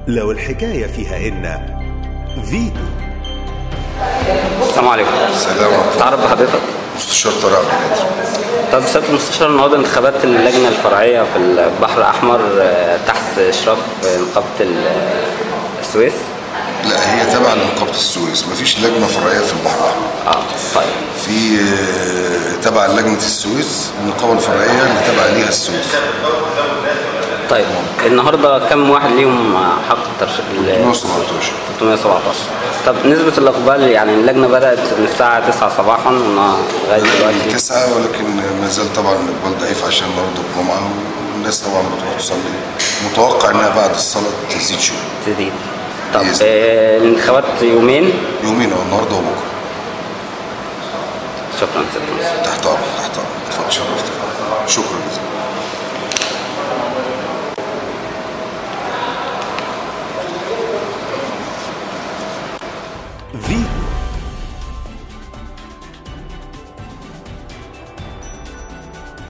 لو الحكاية فيها إن فيتو السلام عليكم السلام عليكم تعرف بحضرتك مستشار طارق عبد القادر طب سياده المستشار النهارده انتخابات اللجنه الفرعيه في البحر الاحمر آه، تحت اشراف آه، نقابه ال- آه، السويس لا هي تابعه لنقابه السويس مفيش لجنه فرعيه في البحر الاحمر اه طيب في آه، تبع لجنه السويس النقابه الفرعيه اللي تابعه ليها السويس طيب النهارده كم واحد ليهم حق الترشيح 317 317 طب نسبة الإقبال يعني اللجنة بدأت من الساعة 9 صباحا والنهار- لغاية دلوقتي تسعة ولكن ما زال طبعا الاقبال ضعيف عشان النهارده الجمعه والناس طبعا بتروح تصلي متوقع انها بعد الصلاه تزيد شويه تزيد طب بإذن آه، الانتخابات يومين يومين او النهارده وبكره شكرا سيادة المستشار تحت امرك تحت امرك اتفضل شرفتك شكرا جزيلا فيتو